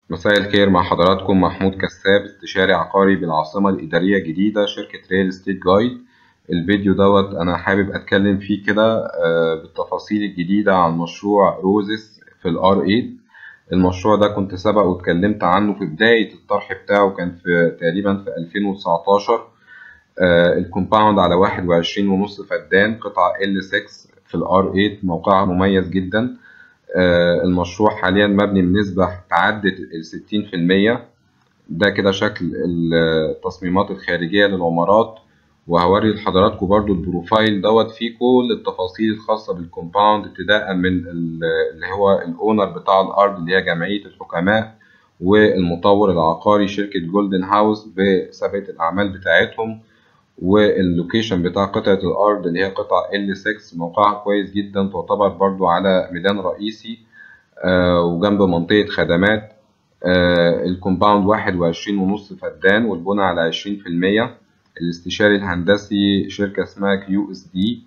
مساء الخير مع حضراتكم محمود كساب استشاري عقاري بالعاصمة الإدارية الجديدة شركة ريل ستيت جايد الفيديو دوت أنا حابب أتكلم فيه كده آه، بالتفاصيل الجديدة عن مشروع روزس في الار 8 المشروع ده كنت سبق واتكلمت عنه في بداية الطرح بتاعه كان في تقريبا في 2019 آه، الكومباوند على واحد وعشرين ونص فدان قطعة L6 في الار 8 موقعها مميز جدا آه، المشروع حاليا مبني بنسبة تعدت الستين في المية ده كده شكل التصميمات الخارجية للعمارات وهوري لحضراتكم برضو البروفايل دوت فيه كل التفاصيل الخاصة بالكومباوند ابتداء من اللي هو الأونر بتاع الأرض اللي هي جمعية الحكماء والمطور العقاري شركة جولدن هاوس بسابقة الأعمال بتاعتهم واللوكيشن بتاع قطعة الأرض اللي هي قطعة L6 موقعها كويس جدا تعتبر برضو على ميدان رئيسي آه، وجنب منطقة خدمات آه، الكومباوند واحد وعشرين ونص فدان والبنى على عشرين في المية الاستشاري الهندسي شركة اسمها كيو اس دي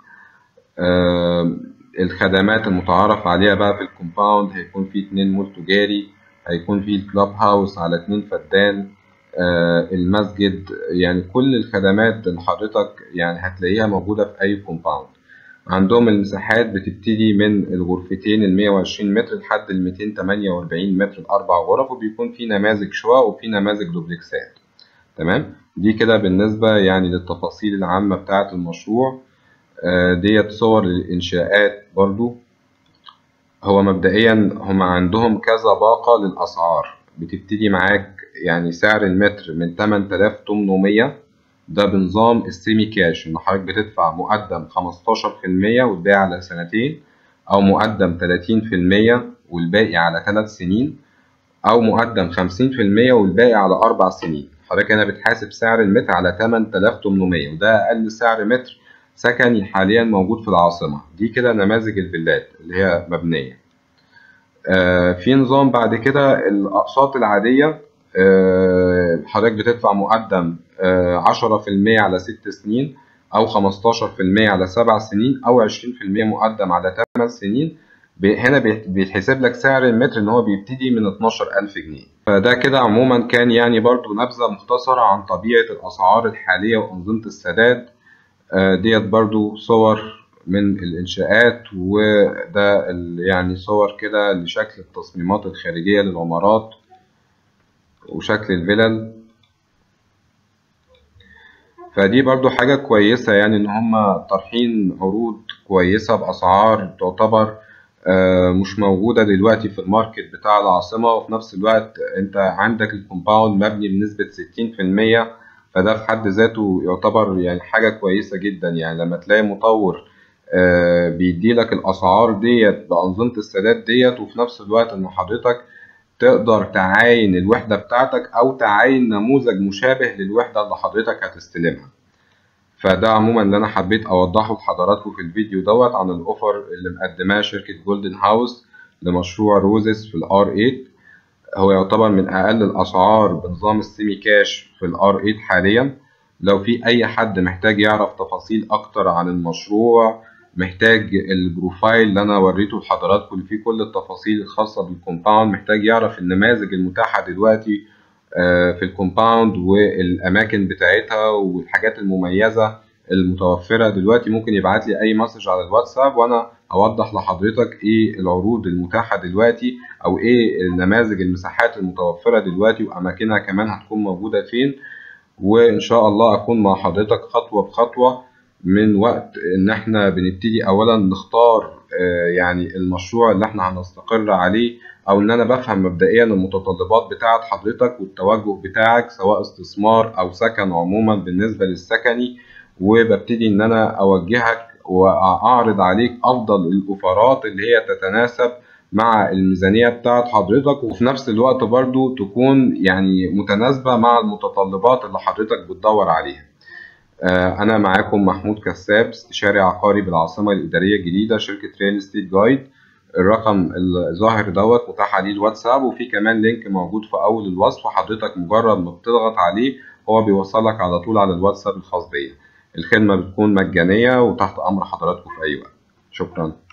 الخدمات المتعارف عليها بقى في الكومباوند هيكون في اتنين مول تجاري هيكون في الكلاب هاوس على اتنين فدان آه، المسجد يعني كل الخدمات اللي حضرتك يعني هتلاقيها موجودة في أي كومباوند عندهم المساحات بتبتدي من الغرفتين ال 120 متر لحد ال 248 متر الأربع غرف وبيكون في نماذج شقق وفي نماذج دوبلكسات تمام دي كده بالنسبة يعني للتفاصيل العامة بتاعة المشروع آه، ديت صور الإنشاءات برضو هو مبدئيا هم عندهم كذا باقة للأسعار بتبتدي معاك يعني سعر المتر من 8800 ده بنظام السيمي كاش ان حضرتك بتدفع مقدم 15% والباقي على سنتين او مقدم 30% والباقي على 3 سنين او مقدم 50% والباقي على 4 سنين حضرتك هنا بتحاسب سعر المتر على 8800 وده اقل سعر متر سكني حاليا موجود في العاصمة دي كده نماذج الفيلات اللي هي مبنية آه في نظام بعد كده الأقساط العادية آه حضرتك بتدفع مقدم عشرة في المية على ست سنين أو خمستاشر في المية على سبع سنين أو عشرين في المية مقدم على تمن سنين هنا بيتحسب لك سعر المتر إن هو بيبتدي من اتناشر ألف جنيه فده كده عموما كان يعني برضو نبذة مختصرة عن طبيعة الأسعار الحالية وأنظمة السداد ديت برضو صور من الإنشاءات وده يعني صور كده لشكل التصميمات الخارجية للعمارات وشكل الفلل فدي برضو حاجة كويسة يعني إن هما طارحين عروض كويسة بأسعار تعتبر مش موجودة دلوقتي في الماركت بتاع العاصمة وفي نفس الوقت أنت عندك الكومباوند مبني بنسبة ستين في المية فده في حد ذاته يعتبر يعني حاجة كويسة جدا يعني لما تلاقي مطور بيديلك الأسعار ديت بأنظمة السداد ديت وفي نفس الوقت إن حضرتك تقدر تعاين الوحدة بتاعتك أو تعاين نموذج مشابه للوحدة اللي حضرتك هتستلمها فده عموما اللي أنا حبيت أوضحه لحضراتكم في الفيديو دوت عن الأوفر اللي مقدماه شركة جولدن هاوس لمشروع روزس في الار 8 هو يعتبر من أقل الأسعار بنظام السيمي كاش في الار 8 حاليا لو في أي حد محتاج يعرف تفاصيل أكتر عن المشروع محتاج البروفايل اللي انا وريته لحضراتكم اللي فيه كل التفاصيل الخاصه بالكومباوند محتاج يعرف النماذج المتاحه دلوقتي في الكومباوند والاماكن بتاعتها والحاجات المميزه المتوفره دلوقتي ممكن يبعت لي اي مسج على الواتساب وانا اوضح لحضرتك ايه العروض المتاحه دلوقتي او ايه النماذج المساحات المتوفره دلوقتي واماكنها كمان هتكون موجوده فين وان شاء الله اكون مع حضرتك خطوه بخطوه من وقت ان احنا بنبتدي اولا نختار يعني المشروع اللي احنا هنستقر عليه او ان انا بفهم مبدئيا المتطلبات بتاعه حضرتك والتوجه بتاعك سواء استثمار او سكن عموما بالنسبه للسكني وببتدي ان انا اوجهك واعرض عليك افضل الاوفرات اللي هي تتناسب مع الميزانيه بتاعه حضرتك وفي نفس الوقت برضو تكون يعني متناسبه مع المتطلبات اللي حضرتك بتدور عليها أنا معاكم محمود كساب استشاري عقاري بالعاصمة الإدارية الجديدة شركة ريل ستيت جايد الرقم الظاهر دوت متاح عليه الواتساب وفي كمان لينك موجود في أول الوصف حضرتك مجرد ما بتضغط عليه هو بيوصلك على طول على الواتساب الخاص بيا الخدمة بتكون مجانية وتحت أمر حضراتكم في أي وقت شكرا